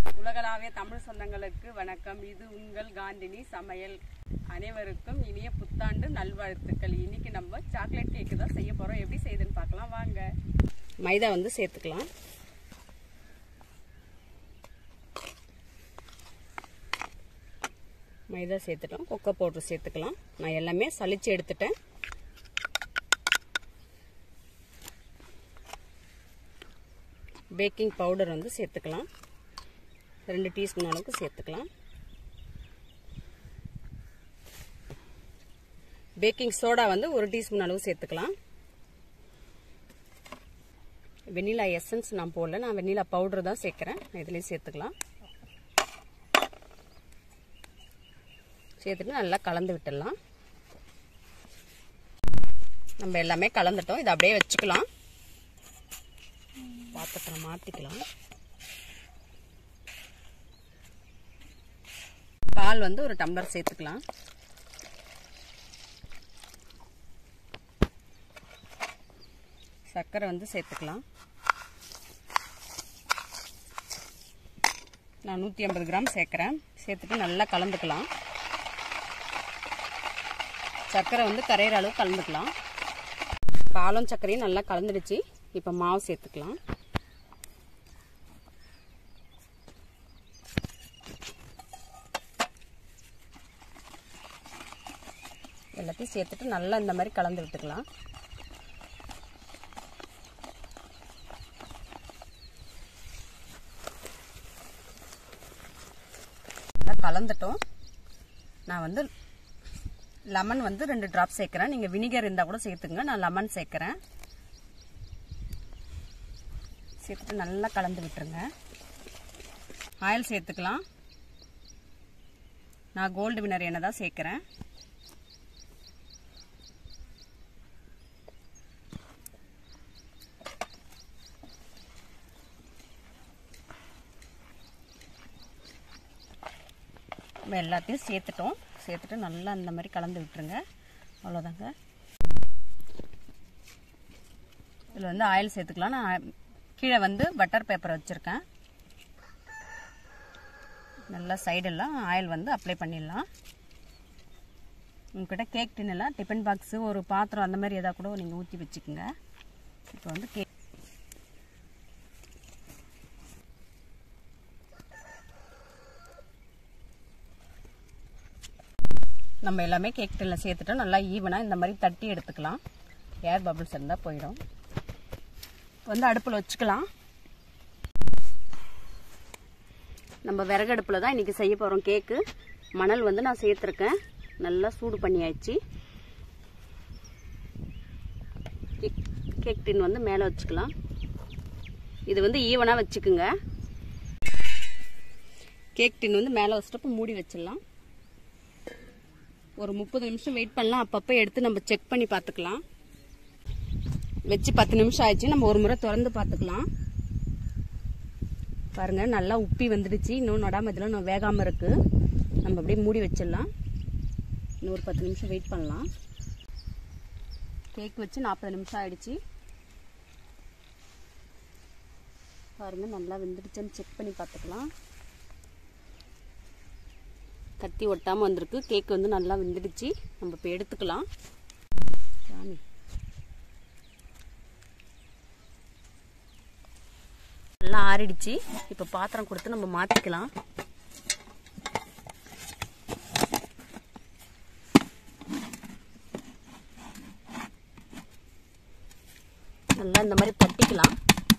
உலகளாவிய தமிழ் சொந்தங்களுக்கு வணக்கம் இது உங்கள் காந்தினி சமையல் அனைவருக்கும் இனிய புத்தாண்டு நல்வாழ்த்துக்கள் இன்னைக்கு நம்ம சாக்லேட் கேக்கு தான் செய்ய போறோம் எப்படி செய்யுதுன்னு பார்க்கலாம் வாங்க மைதா வந்து சேர்த்துக்கலாம் மைதா சேர்த்துட்டோம் கொக்கோ பவுடர் சேர்த்துக்கலாம் நான் எல்லாமே சலிச்சு எடுத்துட்டேன் பேக்கிங் பவுடர் வந்து சேர்த்துக்கலாம் ரெண்டு டீஸ்பூன் அளவுக்கு சேர்த்துக்கலாம் பேக்கிங் சோடா வந்து ஒரு டீஸ்பூன் அளவு சேர்த்துக்கலாம் வெண்ணிலா எசன்ஸ் நான் போடல நான் வெண்ணிலா பவுடர் தான் சேர்க்குறேன் இதுலேயும் சேர்த்துக்கலாம் சேர்த்துட்டு நல்லா கலந்து விட்டுடலாம் நம்ம எல்லாமே கலந்துட்டோம் இதை அப்படியே வச்சுக்கலாம் பாத்திரத்தை மாற்றிக்கலாம் பால் வந்து ஒரு டம்ளர் சேர்த்துக்கலாம் சர்க்கரை வந்து சேர்த்துக்கலாம் நான் நூற்றி ஐம்பது கிராம் சேர்க்குறேன் சேர்த்துட்டு நல்லா கலந்துக்கலாம் சர்க்கரை வந்து கரையிற அளவு கலந்துக்கலாம் பாலும் சர்க்கரையும் நல்லா கலந்துடுச்சு இப்போ மாவு சேர்த்துக்கலாம் எல்லாத்தையும் சேர்த்துட்டு நல்லா இந்த மாதிரி கலந்து விட்டுக்கலாம் நல்லா கலந்துட்டோம் நான் வந்து லெமன் வந்து ரெண்டு ட்ராப் சேர்க்குறேன் நீங்கள் வினிகர் இருந்தால் கூட சேர்த்துங்க நான் லெமன் சேர்க்குறேன் சேர்த்துட்டு நல்லா கலந்து விட்டுருங்க ஆயில் சேர்த்துக்கலாம் நான் கோல்டு வினர் எண்ணெய் தான் சேர்க்குறேன் நம்ம எல்லாத்தையும் சேர்த்துட்டோம் சேர்த்துட்டு நல்லா இந்த மாதிரி கலந்து விட்டுருங்க அவ்வளோதாங்க இதில் வந்து ஆயில் சேர்த்துக்கலாம் நான் கீழே வந்து பட்டர் பேப்பர் வச்சுருக்கேன் நல்லா சைடெல்லாம் ஆயில் வந்து அப்ளை பண்ணிடலாம் உங்ககிட்ட கேக் டின்னெல்லாம் டிஃபன் பாக்ஸு ஒரு பாத்திரம் அந்த மாதிரி எதாவது கூட நீங்கள் ஊற்றி வச்சுக்கோங்க இப்போ வந்து கேக் நம்ம எல்லாமே கேக் டின்னில் சேர்த்துட்டோம் நல்லா ஈவனாக இந்த மாதிரி தட்டி எடுத்துக்கலாம் ஏர் பபிள்ஸ் இருந்தால் போயிடும் வந்து அடுப்பில் வச்சுக்கலாம் நம்ம விறகு அடுப்பில் தான் இன்றைக்கி செய்ய போகிறோம் கேக்கு மணல் வந்து நான் சேர்த்துருக்கேன் நல்லா சூடு பண்ணியாச்சு கேக் கேக் டின் வந்து மேலே வச்சுக்கலாம் இது வந்து ஈவனாக வச்சுக்குங்க கேக் டின் வந்து மேலே வச்சுட்டு மூடி வச்சிடலாம் ஒரு முப்பது நிமிஷம் வெயிட் பண்ணலாம் அப்பப்போ எடுத்து நம்ம செக் பண்ணி பார்த்துக்கலாம் வச்சு பத்து நிமிஷம் ஆயிடுச்சு நம்ம ஒரு முறை திறந்து பார்த்துக்கலாம் பாருங்க நல்லா உப்பி வந்துடுச்சு இன்னும் நடாம இதெல்லாம் இன்னும் வேகாமல் இருக்கு நம்ம அப்படியே மூடி வச்சிடலாம் இன்னும் ஒரு பத்து நிமிஷம் வெயிட் பண்ணலாம் கேக் வச்சு நாற்பது நிமிஷம் ஆயிடுச்சு பாருங்க நல்லா வெந்துடுச்சுன்னு செக் பண்ணி பார்த்துக்கலாம் கத்தி ஒட்டாமல் வந்திருக்கு கேக் வந்து நல்லா வெந்துடுச்சு நம்ம இப்போ எடுத்துக்கலாம் சாமி நல்லா ஆறிடுச்சு இப்போ பாத்திரம் கொடுத்து நம்ம மாற்றிக்கலாம் நல்லா இந்த மாதிரி தட்டிக்கலாம்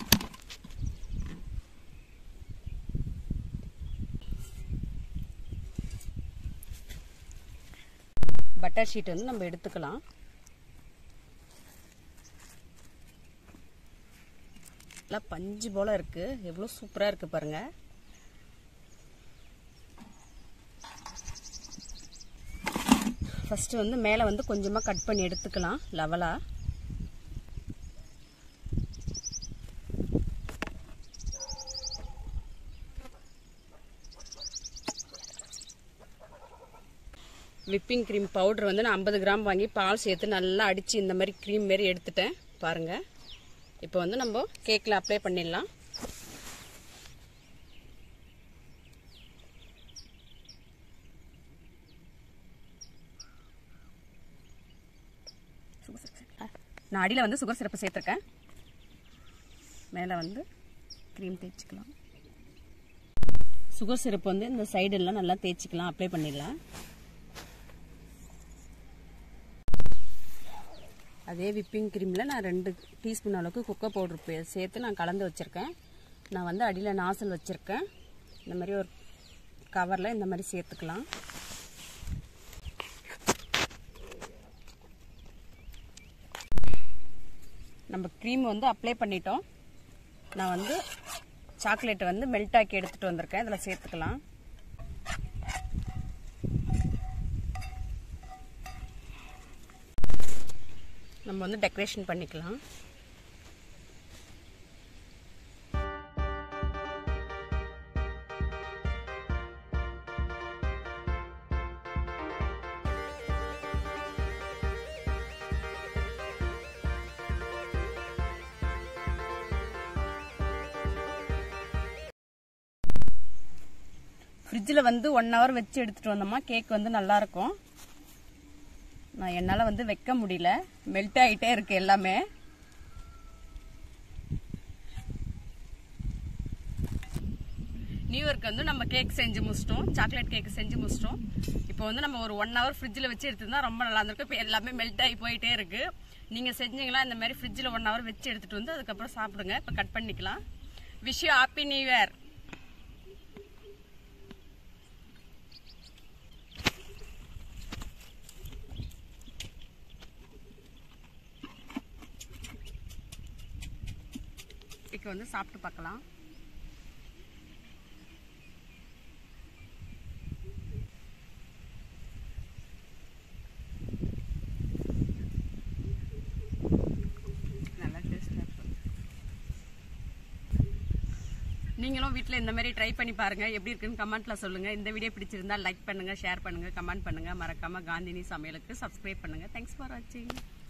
பட்டர் ஷீட் வந்து நம்ம எடுத்துக்கலாம் நல்லா பஞ்சு போல இருக்கு எவ்வளோ சூப்பராக இருக்கு பாருங்க ஃபர்ஸ்ட் வந்து மேலே வந்து கொஞ்சமாக கட் பண்ணி எடுத்துக்கலாம் லெவலாக விப்பிங் க்ரீம் பவுடர் வந்து நான் ஐம்பது கிராம் வாங்கி பால் சேர்த்து நல்லா அடித்து இந்த மாதிரி க்ரீம் மாரி எடுத்துட்டேன் பாருங்கள் இப்போ வந்து நம்ம கேக்கில் அப்ளை பண்ணிடலாம் நான் அடியில் வந்து சுகர் சிரப்பு சேர்த்துருக்கேன் மேலே வந்து க்ரீம் தேய்ச்சிக்கலாம் சுகர் சிரப்பு வந்து இந்த சைடெல்லாம் நல்லா தேய்ச்சிக்கலாம் அப்ளை பண்ணிடலாம் அதே விப்பிங் க்ரீமில் நான் ரெண்டு டீஸ்பூன் அளவுக்கு குக்கை பவுடர் சேர்த்து நான் கலந்து வச்சுருக்கேன் நான் வந்து அடியில் நாசல் வச்சுருக்கேன் இந்த மாதிரி ஒரு கவரில் இந்த மாதிரி சேர்த்துக்கலாம் நம்ம க்ரீம் வந்து அப்ளை பண்ணிட்டோம் நான் வந்து சாக்லேட்டை வந்து மெல்ட் ஆக்கி எடுத்துகிட்டு வந்திருக்கேன் இதில் சேர்த்துக்கலாம் நம்ம வந்து டெக்கரேஷன் பண்ணிக்கலாம் ஃப்ரிட்ஜில் வந்து ஒன் ஹவர் வச்சு எடுத்துகிட்டு வந்தோமா கேக் வந்து நல்லாயிருக்கும் நான் என்னால் வந்து வைக்க முடியல மெல்ட் ஆகிட்டே இருக்கு எல்லாமே நியூ இயர்க்கு வந்து நம்ம கேக் செஞ்சு முடிச்சிட்டோம் சாக்லேட் கேக் செஞ்சு முடிச்சிட்டோம் இப்போ வந்து நம்ம ஒரு ஒன் ஹவர் ஃப்ரிட்ஜில் வச்சு எடுத்துருந்தா ரொம்ப நல்லா இருந்திருக்கு இப்போ எல்லாமே மெல்ட் ஆகி போயிட்டே இருக்கு நீங்கள் செஞ்சீங்களா இந்த மாதிரி ஃப்ரிட்ஜில் ஒன் ஹவர் வச்சு எடுத்துகிட்டு வந்து அதுக்கப்புறம் சாப்பிடுங்க இப்போ கட் பண்ணிக்கலாம் wish you happy new year cake வந்து சாப்பிட்டு பார்க்கலாம் நல்லா டேஸ்டாக இருக்கும் நீங்களும் வீட்டில் இந்த மாதிரி ட்ரை பண்ணி பாருங்க எப்படி இருக்குன்னு கமெண்ட்ல சொல்லுங்க இந்த வீடியோ பிடிச்சிருந்தா லைக் பண்ணுங்க ஷேர் பண்ணுங்க கமெண்ட் பண்ணுங்க மறக்காம காந்தினி சமையலுக்கு சப்ஸ்கிரைப் பண்ணுங்க தேங்க்ஸ் ஃபார் வாட்சிங்